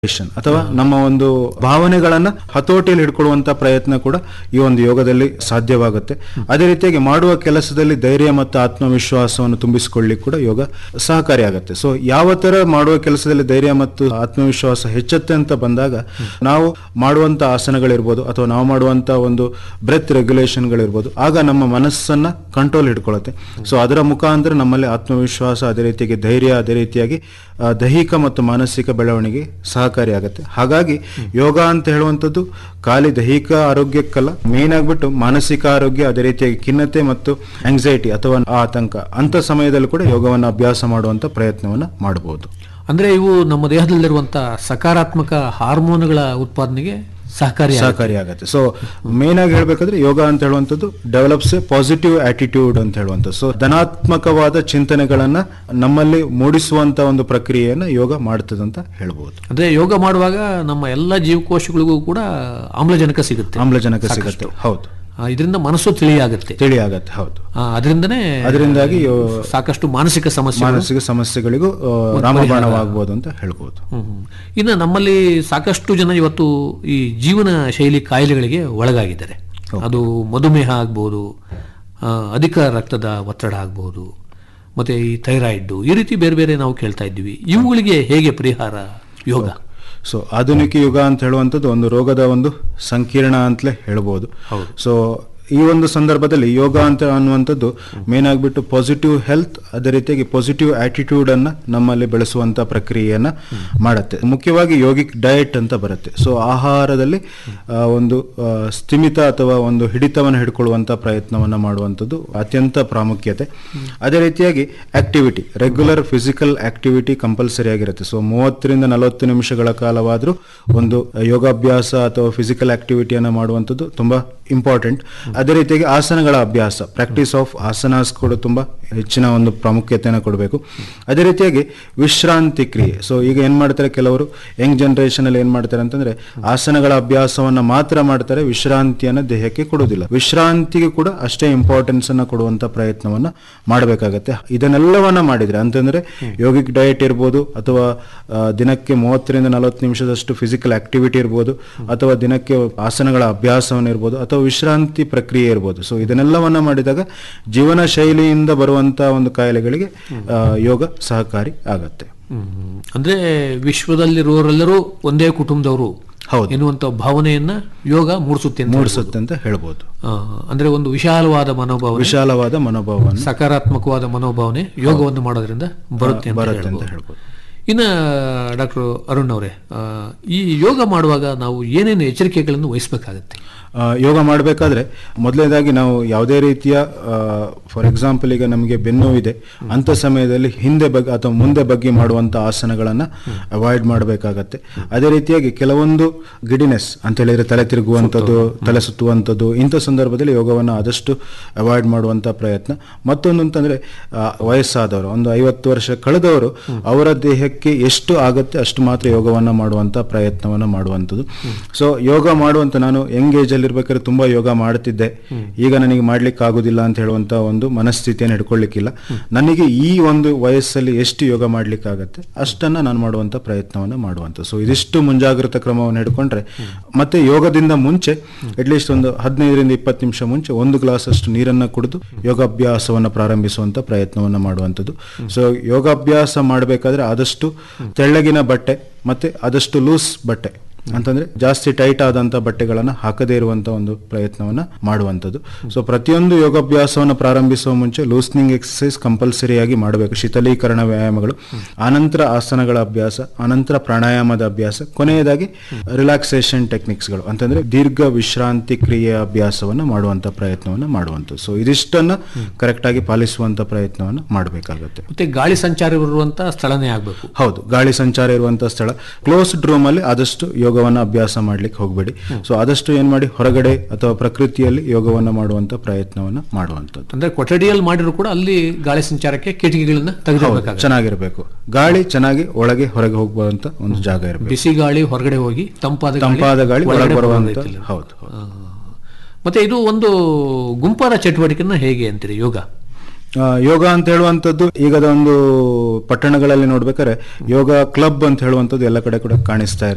ಅಥವಾ ನಮ್ಮ ಒಂದು ಭಾವನೆಗಳನ್ನ ಹತೋಟಿಯಲ್ಲಿ ಹಿಡ್ಕೊಳ್ಳುವಂತ ಪ್ರಯತ್ನ ಕೂಡ ಈ ಒಂದು ಯೋಗದಲ್ಲಿ ಸಾಧ್ಯವಾಗುತ್ತೆ ಅದೇ ರೀತಿಯಾಗಿ ಮಾಡುವ ಕೆಲಸದಲ್ಲಿ ಧೈರ್ಯ ಮತ್ತು ಆತ್ಮವಿಶ್ವಾಸವನ್ನು ತುಂಬಿಸಿಕೊಳ್ಳಿಕ್ಕೆ ಕೂಡ ಯೋಗ ಸಹಕಾರಿಯಾಗುತ್ತೆ ಸೊ ಯಾವ ತರ ಮಾಡುವ ಕೆಲಸದಲ್ಲಿ ಧೈರ್ಯ ಮತ್ತು ಆತ್ಮವಿಶ್ವಾಸ ಹೆಚ್ಚುತ್ತೆ ಅಂತ ಬಂದಾಗ ನಾವು ಮಾಡುವಂತ ಆಸನಗಳಿರ್ಬೋದು ಅಥವಾ ನಾವು ಮಾಡುವಂತ ಒಂದು ಬ್ರೆತ್ ರೆಗ್ಯುಲೇಷನ್ಗಳಿರ್ಬೋದು ಆಗ ನಮ್ಮ ಮನಸ್ಸನ್ನ ಕಂಟ್ರೋಲ್ ಹಿಡ್ಕೊಳ್ಳುತ್ತೆ ಸೊ ಅದರ ಮುಖಾಂತರ ನಮ್ಮಲ್ಲಿ ಆತ್ಮವಿಶ್ವಾಸ ಅದೇ ರೀತಿಯಾಗಿ ಧೈರ್ಯ ಅದೇ ರೀತಿಯಾಗಿ ಆ, ದೈಹಿಕ ಮತ್ತು ಮಾನಸಿಕ ಬೆಳವಣಿಗೆ ಸಹಕಾರಿಯಾಗುತ್ತೆ ಹಾಗಾಗಿ ಯೋಗ ಅಂತ ಹೇಳುವಂಥದ್ದು ಖಾಲಿ ದೈಹಿಕ ಆರೋಗ್ಯಕ್ಕಲ್ಲ ಮೇನ್ ಆಗ್ಬಿಟ್ಟು ಮಾನಸಿಕ ಆರೋಗ್ಯ ಅದೇ ರೀತಿಯಾಗಿ ಖಿನ್ನತೆ ಮತ್ತು ಆಂಗ್ಸೈಟಿ ಅಥವಾ ಆತಂಕ ಅಂತ ಸಮಯದಲ್ಲಿ ಕೂಡ ಯೋಗವನ್ನು ಅಭ್ಯಾಸ ಮಾಡುವಂತ ಪ್ರಯತ್ನವನ್ನ ಮಾಡಬಹುದು ಅಂದ್ರೆ ಇವು ನಮ್ಮ ದೇಹದಲ್ಲಿರುವಂತ ಸಕಾರಾತ್ಮಕ ಹಾರ್ಮೋನ್ಗಳ ಉತ್ಪಾದನೆಗೆ ಸಹಕಾರಿ ಸಹಕಾರಿಯಾಗುತ್ತೆ ಸೊ ಮೇನ್ ಆಗಿ ಹೇಳ್ಬೇಕಾದ್ರೆ ಯೋಗ ಅಂತ ಹೇಳುವಂಥದ್ದು ಡೆವಲಪ್ಸ್ ಎ ಪಾಸಿಟಿವ್ ಆಟಿಟ್ಯೂಡ್ ಅಂತ ಹೇಳುವಂಥದ್ದು ಸೊ ಧನಾತ್ಮಕವಾದ ಚಿಂತನೆಗಳನ್ನ ನಮ್ಮಲ್ಲಿ ಮೂಡಿಸುವಂತ ಒಂದು ಪ್ರಕ್ರಿಯೆಯನ್ನ ಯೋಗ ಮಾಡ್ತದೆ ಅಂತ ಹೇಳ್ಬೋದು ಅಂದ್ರೆ ಯೋಗ ಮಾಡುವಾಗ ನಮ್ಮ ಎಲ್ಲ ಜೀವಕೋಶಗಳಿಗೂ ಕೂಡ ಆಮ್ಲಜನಕ ಸಿಗುತ್ತೆ ಆಮ್ಲಜನಕ ಸಿಗುತ್ತೆ ಹೌದು ಆ, ಇದರಿಂದ ಮನಸ್ಸು ತಿಳಿಯಾಗುತ್ತೆ ತಿಳಿ ಆಗತ್ತೆ ಹೌದು ಆ, ಅದರಿಂದನೇ ಅದರಿಂದಾಗಿ ಯೋ- ಸಾಕಷ್ಟು ಮಾನಸಿಕ ಸಮಸ್ಯೆ ಮಾನಸಿಕ ಸಮಸ್ಯೆಗಳಿಗೂ ಆ, ರಾಮಬಾಣವಾಗಬಹುದು ಅಂತ ಹೇಳ್ಬೋದು ಹ್ಮ್, ಹ್ಮ್. ಇನ್ನು ನಮ್ಮಲ್ಲಿ ಸಾಕಷ್ಟು ಜನ ಇವತ್ತು ಈ ಜೀವನ ಶೈಲಿ ಕಾಯಿಲೆಗಳಿಗೆ ಒಳಗಾಗಿದ್ದಾರೆ ಅದು ಮಧುಮೇಹ ಆಗ್ಬೋದು ಆ, ಅಧಿಕ ರಕ್ತದ ಒತ್ತಡ ಆಗ್ಬೋದು ಮತ್ತೆ ಈ ಥೈರಾಯ್ಡ್ ಈ ರೀತಿ ಬೇರೆ ಬೇರೆ ನಾವು ಕೇಳ್ತಾ ಇದ್ದೀವಿ ಇವುಗಳಿಗೆ ಹೇಗೆ ಪರಿಹಾರ ಯೋಗ ಸೊ ಆಧುನಿಕ ಯುಗ ಅಂತ ಹೇಳುವಂಥದ್ದು ಒಂದು ರೋಗದ ಒಂದು ಸಂಕೀರ್ಣ ಅಂತಲೇ ಹೇಳ್ಬೋದು ಸೊ ಈ ಒಂದು ಸಂದರ್ಭದಲ್ಲಿ ಯೋಗ ಅಂತ ಅನ್ನುವಂಥದ್ದು ಮೇನ್ ಆಗಿಬಿಟ್ಟು ಪಾಸಿಟಿವ್ ಹೆಲ್ತ್ ಅದೇ ರೀತಿಯಾಗಿ ಪಾಸಿಟಿವ್ ಆಟಿಟ್ಯೂಡ್ ಅನ್ನ ನಮ್ಮಲ್ಲಿ ಬೆಳೆಸುವಂತ ಪ್ರಕ್ರಿಯೆಯನ್ನ ಮಾಡುತ್ತೆ ಮುಖ್ಯವಾಗಿ ಯೋಗಿಕ್ ಡಯಟ್ ಅಂತ ಬರುತ್ತೆ ಸೊ ಆಹಾರದಲ್ಲಿ ಆ, ಒಂದು ಆ, ಸ್ಥಿಮಿತ ಅಥವಾ ಒಂದು ಹಿಡಿತವನ್ನು ಹಿಡ್ಕೊಳ್ಳುವಂತ ಪ್ರಯತ್ನವನ್ನ ಮಾಡುವಂಥದ್ದು ಅತ್ಯಂತ ಪ್ರಾಮುಖ್ಯತೆ ಅದೇ ರೀತಿಯಾಗಿ activity regular physical activity compulsory ಆಗಿರುತ್ತೆ ಸೊ ಮೂವತ್ತರಿಂದ ನಲವತ್ತು ನಿಮಿಷಗಳ ಕಾಲವಾದರೂ ಒಂದು ಯೋಗಾಭ್ಯಾಸ ಅಥವಾ ಫಿಸಿಕಲ್ ಆಕ್ಟಿವಿಟಿಯನ್ನು ಮಾಡುವಂಥದ್ದು ತುಂಬಾ ಇಂಪಾರ್ಟೆಂಟ್ ಅದೇ ರೀತಿಯಾಗಿ ಆಸನಗಳ ಅಭ್ಯಾಸ ಪ್ರಾಕ್ಟೀಸ್ ಆಫ್ ಆಸನಾಸ್ ಕೂಡ ತುಂಬಾ ಹೆಚ್ಚಿನ ಒಂದು ಪ್ರಾಮುಖ್ಯತೆಯನ್ನು ಕೊಡಬೇಕು ಅದೇ ರೀತಿಯಾಗಿ ವಿಶ್ರಾಂತಿ ಕ್ರಿಯೆ ಸೊ ಈಗ ಏನ್ ಮಾಡ್ತಾರೆ ಕೆಲವರು ಯಂಗ್ ಜನರೇಷನ್ ಅಲ್ಲಿ ಏನ್ ಮಾಡ್ತಾರೆ ಅಂತಂದ್ರೆ ಆಸನಗಳ ಅಭ್ಯಾಸವನ್ನ ಮಾತ್ರ ಮಾಡ್ತಾರೆ ವಿಶ್ರಾಂತಿಯನ್ನ ದೇಹಕ್ಕೆ ಕೊಡುವುದಿಲ್ಲ ವಿಶ್ರಾಂತಿಗೆ ಕೂಡ ಅಷ್ಟೇ ಇಂಪಾರ್ಟೆನ್ಸ್ ಅನ್ನ ಕೊಡುವಂತ ಪ್ರಯತ್ನವನ್ನ ಮಾಡಬೇಕಾಗತ್ತೆ ಇದನ್ನೆಲ್ಲವನ್ನ ಮಾಡಿದ್ರೆ ಅಂತಂದ್ರೆ ಯೋಗಿಕ್ ಡಯಟ್ ಇರ್ಬೋದು ಅಥವಾ ಆ, ದಿನಕ್ಕೆ ಮೂವತ್ತರಿಂದ ನಲವತ್ತು ನಿಮಿಷದಷ್ಟು ಫಿಸಿಕಲ್ ಆಕ್ಟಿವಿಟಿ ಇರ್ಬೋದು ಅಥವಾ ದಿನಕ್ಕೆ ಆಸನಗಳ ಅಭ್ಯಾಸವನ್ನು ಇರ್ಬೋದು ಅಥವಾ ವಿಶ್ರಾಂತಿ ಪ್ರಕ್ರಿಯೆ ಇರ್ಬೋದು ಸೊ ಇದನ್ನೆಲ್ಲವನ್ನ ಮಾಡಿದಾಗ ಜೀವನ ಶೈಲಿಯಿಂದ ಬರುವಂತ ಒಂದು ಕಾಯಿಲೆಗಳಿಗೆ ಆ, ಯೋಗ ಸಹಕಾರಿ ಆಗತ್ತೆ ಹ್ಮ್. ಅಂದ್ರೆ ವಿಶ್ವದಲ್ಲಿರುವವರೆಲ್ಲರೂ ಒಂದೇ ಕುಟುಂಬದವರು ಹೌದು. ಎನ್ನುವಂತ ಭಾವನೆಯನ್ನ ಯೋಗ ಮೂಡಿಸುತ್ತೆ ಅಂತ ಮೂಡಿಸುತ್ತೆ ಅಂತ ಹೇಳ್ಬೋದು ಆ, ಅಂದ್ರೆ ಒಂದು ವಿಶಾಲವಾದ ಮನೋಭಾವನೆ ವಿಶಾಲವಾದ ಮನೋಭಾವವನ್ನು ಸಕಾರಾತ್ಮಕವಾದ ಮನೋಭಾವನೆ ಯೋಗವನ್ನು ಮಾಡೋದ್ರಿಂದ ಬರುತ್ತೆ ಅಂತ ಬರುತ್ತೆ ಅಂತ ಹೇಳ್ಬೋದು. ಹೇಳ್ಬೋದು ಇನ್ನು ಡಾಕ್ಟರ್ ಅರುಣ್ ಅವರೇ ಆ, ಈ ಯೋಗ ಮಾಡುವಾಗ ನಾವು ಏನೇನು ಎಚ್ಚರಿಕೆಗಳನ್ನು ವಹಿಸಬೇಕಾಗತ್ತೆ ಆ, ಯೋಗ ಮಾಡಬೇಕಾದ್ರೆ ಮೊದಲನೇದಾಗಿ ನಾವು ಯಾವುದೇ ರೀತಿಯ ಫಾರ್ ಎಕ್ಸಾಂಪಲ್ ಈಗ ನಮಗೆ ಬೆನ್ನು ಇದೆ ಅಂತ ಸಮಯದಲ್ಲಿ ಹಿಂದೆ ಬಗ್ಗೆ ಅಥವಾ ಮುಂದೆ ಬಗ್ಗೆ ಮಾಡುವಂತ ಆಸನಗಳನ್ನ ಅವಾಯ್ಡ್ ಮಾಡಬೇಕಾಗತ್ತೆ ಅದೇ ರೀತಿಯಾಗಿ ಕೆಲವೊಂದು ಗಿಡಿನೆಸ್ ಅಂತ ಹೇಳಿದ್ರೆ ತಲೆ ತಿರುಗುವಂಥದ್ದು ತಲೆ ಸುತ್ತುವಂಥದ್ದು ಇಂಥ ಸಂದರ್ಭದಲ್ಲಿ ಯೋಗವನ್ನು ಆದಷ್ಟು ಅವಾಯ್ಡ್ ಮಾಡುವಂತ ಪ್ರಯತ್ನ ಮತ್ತೊಂದು ಅಂತಂದ್ರೆ ಆ, ವಯಸ್ಸಾದವರು ಒಂದು ಐವತ್ತು ವರ್ಷ ಕಳೆದವರು ಅವರ ದೇಹಕ್ಕೆ ಎಷ್ಟು ಆಗತ್ತೆ ಅಷ್ಟು ಮಾತ್ರ ಯೋಗವನ್ನ ಮಾಡುವಂತ ಪ್ರಯತ್ನವನ್ನ ಮಾಡುವಂಥದ್ದು ಸೊ ಯೋಗ ಮಾಡುವಂತ ನಾನು ಯಂಗ್ ಏಜ್ ಅಲ್ಲಿ ಇರ್ಬೇಕಾದ್ರೆ ತುಂಬಾ ಯೋಗ ಮಾಡ್ತಿದ್ದೆ ಈಗ ನನಗೆ ಮಾಡ್ಲಿಕ್ಕೆ ಆಗುದಿಲ್ಲ ಅಂತ ಹೇಳುವಂತ ಒಂದು ಮನಸ್ಥಿತಿಯನ್ನು ಹಿಡ್ಕೊಳ್ಳಿಕ್ಕಿಲ್ಲ ನನಗೆ ಈ ಒಂದು ವಯಸ್ಸಲ್ಲಿ ಎಷ್ಟು ಯೋಗ ಮಾಡ್ಲಿಕ್ಕೆ ಆಗತ್ತೆ ಅಷ್ಟನ್ನ ನಾನು ಮಾಡುವಂತ ಪ್ರಯತ್ನವನ್ನ ಮಾಡುವಂತ ಸೊ ಇದಿಷ್ಟು ಮುಂಜಾಗ್ರತಾ ಕ್ರಮವನ್ನು ಹಿಡ್ಕೊಂಡ್ರೆ ಮತ್ತೆ ಯೋಗದಿಂದ ಮುಂಚೆ ಅಟ್ಲೀಸ್ಟ್ ಒಂದು ಹದಿನೈದರಿಂದ ಇಪ್ಪತ್ತು ನಿಮಿಷ ಮುಂಚೆ ಒಂದು ಗ್ಲಾಸ್ ಅಷ್ಟು ನೀರನ್ನ ಕುಡಿದು ಯೋಗಾಭ್ಯಾಸವನ್ನ ಪ್ರಾರಂಭಿಸುವಂತ ಪ್ರಯತ್ನವನ್ನ ಮಾಡುವಂಥದ್ದು ಸೊ ಯೋಗಾಭ್ಯಾಸ ಮಾಡಬೇಕಾದ್ರೆ ಆದಷ್ಟು ತೆಳ್ಳಗಿನ ಬಟ್ಟೆ ಮತ್ತೆ ಆದಷ್ಟು ಲೂಸ್ ಬಟ್ಟೆ ಅಂತಂದ್ರೆ ಜಾಸ್ತಿ ಟೈಟ್ ಆದಂತ ಬಟ್ಟೆಗಳನ್ನ ಹಾಕದೇ ಇರುವಂತ ಒಂದು ಪ್ರಯತ್ನವನ್ನ ಮಾಡುವಂಥದ್ದು ಸೊ ಪ್ರತಿಯೊಂದು ಯೋಗಾಭ್ಯಾಸವನ್ನು ಪ್ರಾರಂಭಿಸುವ ಮುಂಚೆ ಲೂಸ್ನಿಂಗ್ ಎಕ್ಸಸೈಸ್ ಕಂಪಲ್ಸರಿ ಆಗಿ ಮಾಡಬೇಕು ಶೀತಲೀಕರಣ ವ್ಯಾಯಾಮಗಳು ಆನಂತರ ಆಸನಗಳ ಅಭ್ಯಾಸ ಆನಂತರ ಪ್ರಾಣಾಯಾಮದ ಅಭ್ಯಾಸ ಕೊನೆಯದಾಗಿ ರಿಲ್ಯಾಕ್ಸೇಷನ್ ಟೆಕ್ನಿಕ್ಸ್ಗಳು ಅಂತಂದ್ರೆ ದೀರ್ಘ ವಿಶ್ರಾಂತಿ ಕ್ರಿಯೆಯ ಅಭ್ಯಾಸವನ್ನ ಮಾಡುವಂತ ಪ್ರಯತ್ನವನ್ನ ಮಾಡುವಂಥದ್ದು ಸೊ ಇದಿಷ್ಟನ್ನ ಕರೆಕ್ಟ್ ಆಗಿ ಪಾಲಿಸುವಂತ ಪ್ರಯತ್ನವನ್ನ ಮಾಡಬೇಕಾಗುತ್ತೆ ಮತ್ತೆ ಗಾಳಿ ಸಂಚಾರ ಇರುವಂತ ಸ್ಥಳನೇ ಆಗ್ಬೇಕು ಹೌದು ಗಾಳಿ ಸಂಚಾರ ಇರುವಂತಹ ಸ್ಥಳ ಕ್ಲೋಸ್ಡ್ ರೂಮ್ ಅಲ್ಲಿ ಆದಷ್ಟು ಯೋಗವನ್ನ ಅಭ್ಯಾಸ ಮಾಡ್ಲಿಕ್ಕೆ ಹೋಗಬೇಡಿ ಸೊ ಆದಷ್ಟು ಏನ್ ಮಾಡಿ ಹೊರಗಡೆ ಅಥವಾ ಪ್ರಕೃತಿಯಲ್ಲಿ ಯೋಗವನ್ನ ಮಾಡುವಂತ ಪ್ರಯತ್ನವನ್ನ ಮಾಡುವಂತದ್ದು ಅಂದ್ರೆ ಕೊಠಡಿಯಲ್ಲಿ ಮಾಡಿದ್ರು ಕೂಡ ಅಲ್ಲಿ ಗಾಳಿ ಸಂಚಾರಕ್ಕೆ ಕಿಟಕಿಗಳನ್ನ ತೆಗೆದಿರಬೇಕಾಗುತ್ತೆ ಚೆನ್ನಾಗಿರ್ಬೇಕು ಗಾಳಿ ಚೆನ್ನಾಗಿ ಒಳಗೆ ಹೊರಗೆ ಹೋಗುವಂತ ಒಂದು ಜಾಗ ಇರಬೇಕು ಬಿಸಿ ಗಾಳಿ ಹೊರಗಡೆ ಹೋಗಿ ತಂಪಾದ ಗಾಳಿ ತಂಪಾದ ಗಾಳಿ ಒಳಗೆ ಒಳಗಡೆ ಬರುವಂತ ಬರೋದೈತಿಲ್ಲ. ಹೌದು ಆ. ಮತ್ತೆ ಇದು ಒಂದು ಗುಂಪಾದ ಚಟುವಟಿಕೆನ ಹೇಗೆ ಅಂತೀರಿ ಯೋಗ ಆ, ಯೋಗ ಅಂತ ಹೇಳುವಂಥದ್ದು ಈಗದ ಒಂದು ಪಟ್ಟಣಗಳಲ್ಲಿ ನೋಡ್ಬೇಕಾದ್ರೆ ಯೋಗ ಕ್ಲಬ್ ಅಂತ ಹೇಳುವಂಥದ್ದು ಎಲ್ಲ ಕಡೆ ಕೂಡ ಕಾಣಿಸ್ತಾ ಇರುತ್ತೆ